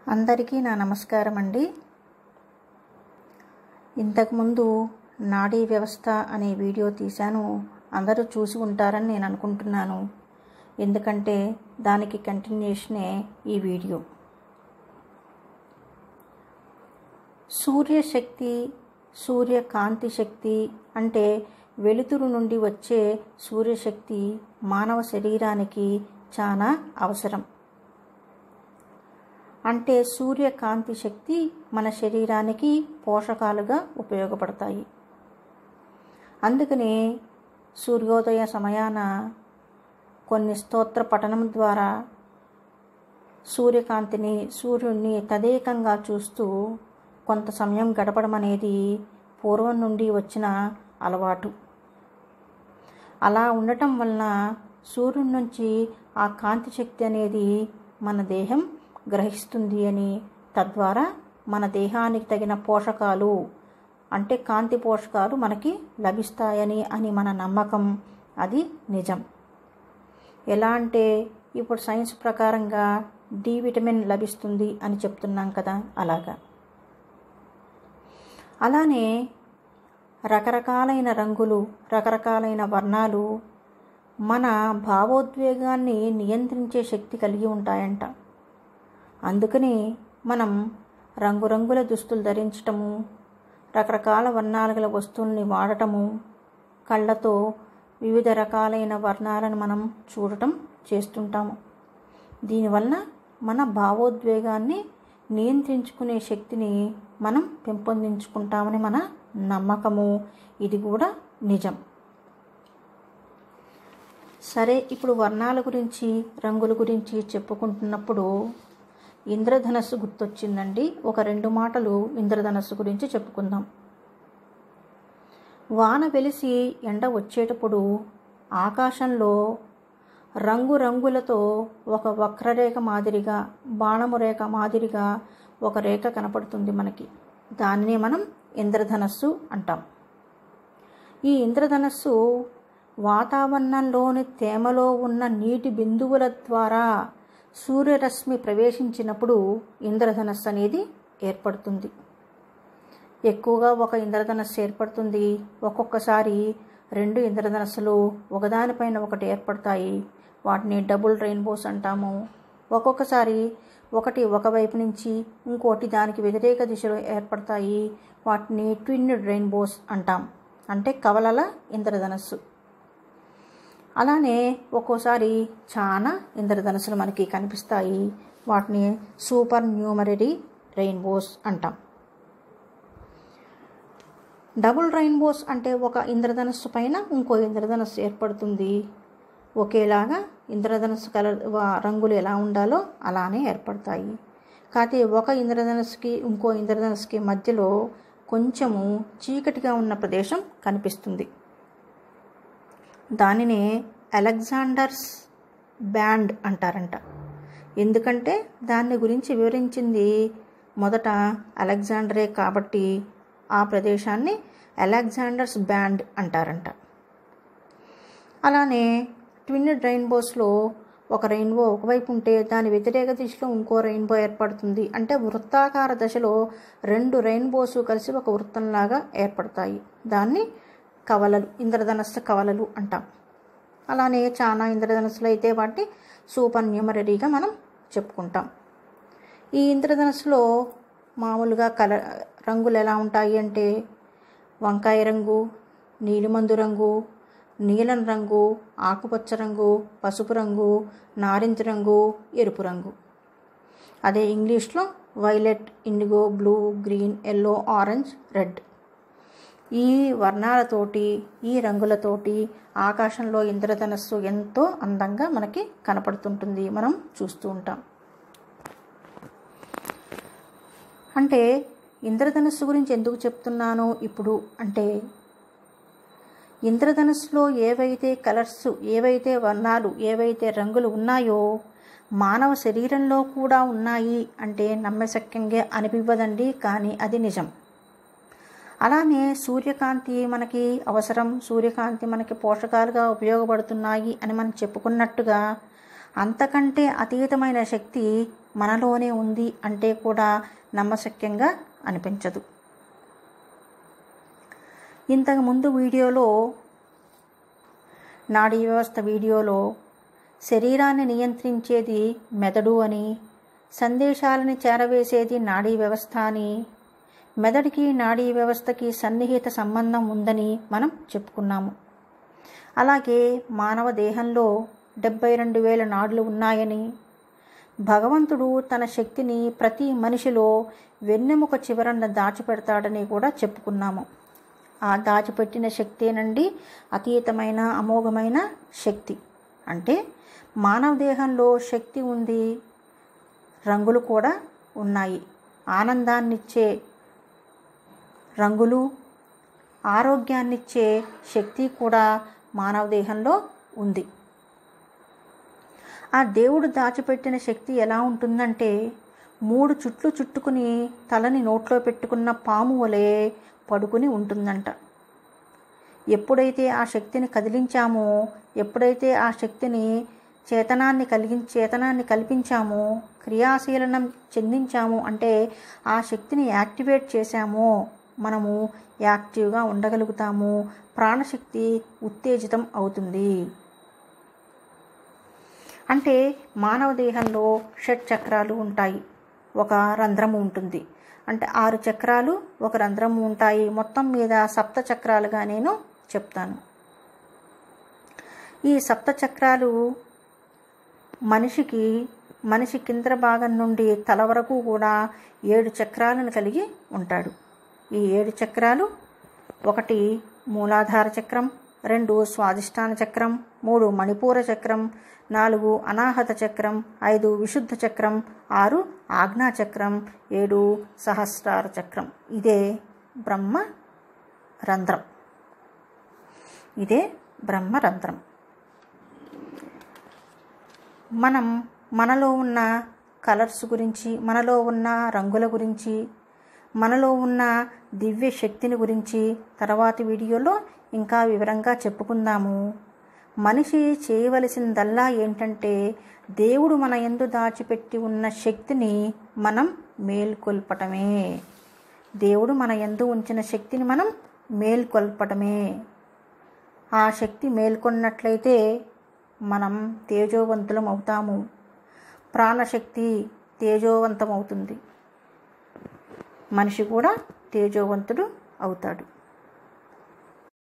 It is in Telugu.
అందరికీ నా నమస్కారం అండి ఇంతకుముందు నాడీ వ్యవస్థ అనే వీడియో తీశాను అందరూ చూసి ఉంటారని నేను అనుకుంటున్నాను ఎందుకంటే దానికి కంటిన్యూషనే ఈ వీడియో సూర్యశక్తి సూర్యకాంతి శక్తి అంటే వెలుతురు నుండి వచ్చే సూర్యశక్తి మానవ శరీరానికి చాలా అవసరం అంటే సూర్యకాంతి శక్తి మన శరీరానికి పోషకాలుగా ఉపయోగపడతాయి అందుకనే సూర్యోదయ సమయాన కొన్ని స్తోత్ర పఠనం ద్వారా సూర్యకాంతిని సూర్యుడిని తదేకంగా చూస్తూ కొంత సమయం గడపడం అనేది పూర్వం నుండి వచ్చిన అలవాటు అలా ఉండటం వలన సూర్యుడి నుంచి ఆ కాంతి శక్తి అనేది మన దేహం గ్రహిస్తుంది అని తద్వారా మన దేహానికి తగిన పోషకాలు అంటే కాంతి పోషకాలు మనకి లభిస్తాయని అని మన నమ్మకం అది నిజం ఎలా అంటే ఇప్పుడు సైన్స్ ప్రకారంగా డి విటమిన్ లభిస్తుంది అని చెప్తున్నాం కదా అలాగా అలానే రకరకాలైన రంగులు రకరకాలైన వర్ణాలు మన భావోద్వేగాన్ని నియంత్రించే శక్తి కలిగి ఉంటాయంట అందుకని మనం రంగురంగుల దుస్తులు ధరించటము రకరకాల వర్ణాల గల వస్తువుల్ని వాడటము కళ్ళతో వివిధ రకాలైన వర్ణాలను మనం చూడటం చేస్తుంటాము దీనివల్ల మన భావోద్వేగాన్ని నియంత్రించుకునే శక్తిని మనం పెంపొందించుకుంటామని మన నమ్మకము ఇది కూడా నిజం సరే ఇప్పుడు వర్ణాల గురించి రంగుల గురించి చెప్పుకుంటున్నప్పుడు ఇంద్రధనస్సు గుర్తొచ్చిందండి ఒక రెండు మాటలు ఇంద్రధనస్సు గురించి చెప్పుకుందాం వాన వెలిసి ఎండ వచ్చేటప్పుడు ఆకాశంలో రంగురంగులతో ఒక వక్రరేఖ మాదిరిగా బాణము రేఖ మాదిరిగా ఒక రేఖ కనపడుతుంది మనకి దానినే మనం ఇంద్రధనస్సు అంటాం ఈ ఇంద్రధనస్సు వాతావరణంలోని తేమలో ఉన్న నీటి బిందువుల ద్వారా సూర్యరశ్మి ప్రవేశించినప్పుడు ఇంద్రధనస్సు అనేది ఏర్పడుతుంది ఎక్కువగా ఒక ఇంద్రధనస్సు ఏర్పడుతుంది ఒక్కొక్కసారి రెండు ఇంద్రధనస్సులు ఒకదానిపైన ఒకటి ఏర్పడతాయి వాటిని డబుల్ రెయిన్బోస్ అంటాము ఒక్కొక్కసారి ఒకటి ఒకవైపు నుంచి ఇంకోటి దానికి వ్యతిరేక దిశలో ఏర్పడతాయి వాటిని ట్విన్ రెయిన్బోస్ అంటాం అంటే కవలల ఇంద్రధనస్సు అలానే ఒక్కోసారి చాలా ఇంద్రధనుసులు మనకి కనిపిస్తాయి వాటిని సూపర్ న్యూమరరీ రెయిన్బోస్ అంటాం డబుల్ రెయిన్బోస్ అంటే ఒక ఇంద్రధనస్సు పైన ఇంకో ఇంద్రధనస్సు ఏర్పడుతుంది ఒకేలాగా ఇంద్రధనస్సు కలర్ రంగులు ఎలా ఉండాలో అలానే ఏర్పడతాయి కాకపోతే ఒక ఇంద్రధనస్సుకి ఇంకో ఇంద్రధనస్సుకి మధ్యలో కొంచెము చీకటిగా ఉన్న ప్రదేశం కనిపిస్తుంది దానినే అలెగ్జాండర్స్ బ్యాండ్ అంటారంట ఎందుకంటే దాన్ని గురించి వివరించింది మొదట అలెగ్జాండరే కాబట్టి ఆ ప్రదేశాన్ని అలెగ్జాండర్స్ బ్యాండ్ అంటారంట అలానే ట్విన్ రెయిన్బోస్లో ఒక రెయిన్బో ఒకవైపు ఉంటే దాని వ్యతిరేక దిశలో ఇంకో రెయిన్బో ఏర్పడుతుంది అంటే వృత్తాకార దశలో రెండు రెయిన్బోస్ కలిసి ఒక వృత్తంలాగా ఏర్పడతాయి దాన్ని కవలలు ఇంద్రధనస్సు కవలలు అంటాం అలానే చాలా ఇంద్రధనస్సులు అయితే వాటిని సూపర్ న్యూమరరీగా మనం చెప్పుకుంటాం ఈ ఇంద్రధనస్సులో మామూలుగా కల రంగులు ఎలా ఉంటాయి అంటే వంకాయ రంగు నీలిమందు రంగు నీలం రంగు ఆకుపచ్చ రంగు పసుపు రంగు నారింజ రంగు ఎరుపు రంగు అదే ఇంగ్లీష్లో violet indigo blue green yellow orange red ఈ వర్ణాలతోటి ఈ రంగులతోటి ఆకాశంలో ఇంద్రధనస్సు ఎంతో అందంగా మనకి కనపడుతుంటుంది మనం చూస్తూ ఉంటాం అంటే ఇంద్రధనస్సు గురించి ఎందుకు చెప్తున్నాను ఇప్పుడు అంటే ఇంద్రధనుస్సులో ఏవైతే కలర్స్ ఏవైతే వర్ణాలు ఏవైతే రంగులు ఉన్నాయో మానవ శరీరంలో కూడా ఉన్నాయి అంటే నమ్మశక్యంగా అనిపివ్వదండి కానీ అది నిజం అలానే సూర్యకాంతి మనకి అవసరం సూర్యకాంతి మనకి పోషకాలుగా ఉపయోగపడుతున్నాయి అని మనం చెప్పుకున్నట్టుగా అంతకంటే అతీతమైన శక్తి మనలోనే ఉంది అంటే కూడా నమ్మశక్యంగా అనిపించదు ఇంతకు ముందు వీడియోలో నాడీ వ్యవస్థ వీడియోలో శరీరాన్ని నియంత్రించేది మెదడు అని సందేశాలని చేరవేసేది నాడీ వ్యవస్థ అని మెదడుకి నాడీ వ్యవస్థకి సన్నిహిత సంబంధం ఉందని మనం చెప్పుకున్నాము అలాగే మానవ దేహంలో డెబ్బై రెండు వేల నాడులు ఉన్నాయని భగవంతుడు తన శక్తిని ప్రతి మనిషిలో వెన్నెముక చివరన దాచిపెడతాడని కూడా చెప్పుకున్నాము ఆ దాచిపెట్టిన శక్తేనండి అతీతమైన అమోఘమైన శక్తి అంటే మానవ దేహంలో శక్తి ఉంది రంగులు కూడా ఉన్నాయి ఆనందాన్నిచ్చే రంగులు ఆరోగ్యాన్నిచ్చే శక్తి కూడా మానవ దేహంలో ఉంది ఆ దేవుడు దాచిపెట్టిన శక్తి ఎలా ఉంటుందంటే మూడు చుట్లు చుట్టుకుని తలని నోట్లో పెట్టుకున్న పాము వలె పడుకుని ఉంటుందంట ఎప్పుడైతే ఆ శక్తిని కదిలించామో ఎప్పుడైతే ఆ శక్తిని చేతనాన్ని కలిగి చేతనాన్ని కల్పించామో క్రియాశీలనం చెందించాము అంటే ఆ శక్తిని యాక్టివేట్ చేశామో మనము యాక్టివ్గా ఉండగలుగుతాము ప్రాణశక్తి ఉత్తేజితం అవుతుంది అంటే మానవ దేహంలో షట్ చక్రాలు ఉంటాయి ఒక రంధ్రము ఉంటుంది అంటే ఆరు చక్రాలు ఒక రంధ్రము ఉంటాయి మొత్తం మీద సప్త చక్రాలుగా నేను చెప్తాను ఈ సప్త చక్రాలు మనిషికి మనిషి కింద భాగం నుండి తల వరకు కూడా ఏడు చక్రాలను కలిగి ఉంటాడు ఈ ఏడు చక్రాలు ఒకటి మూలాధార చక్రం రెండు స్వాదిష్టాన చక్రం మూడు మణిపూర చక్రం నాలుగు అనాహత చక్రం ఐదు విశుద్ధ చక్రం ఆరు ఆజ్ఞా చక్రం ఏడు సహస్రార చక్రం ఇదే బ్రహ్మ రంధ్రం ఇదే బ్రహ్మరంధ్రం మనం మనలో ఉన్న కలర్స్ గురించి మనలో ఉన్న రంగుల గురించి మనలో ఉన్న దివ్య శక్తిని గురించి తర్వాతి వీడియోలో ఇంకా వివరంగా చెప్పుకుందాము మనిషి చేయవలసిందల్లా ఏంటంటే దేవుడు మన ఎందు దాచిపెట్టి ఉన్న శక్తిని మనం మేల్కొల్పటమే దేవుడు మన ఎందు ఉంచిన శక్తిని మనం మేల్కొల్పటమే ఆ శక్తి మేల్కొన్నట్లయితే మనం తేజోవంతులం అవుతాము ప్రాణశక్తి తేజోవంతం అవుతుంది మనిషి కూడా తేజోవంతుడు అవుతాడు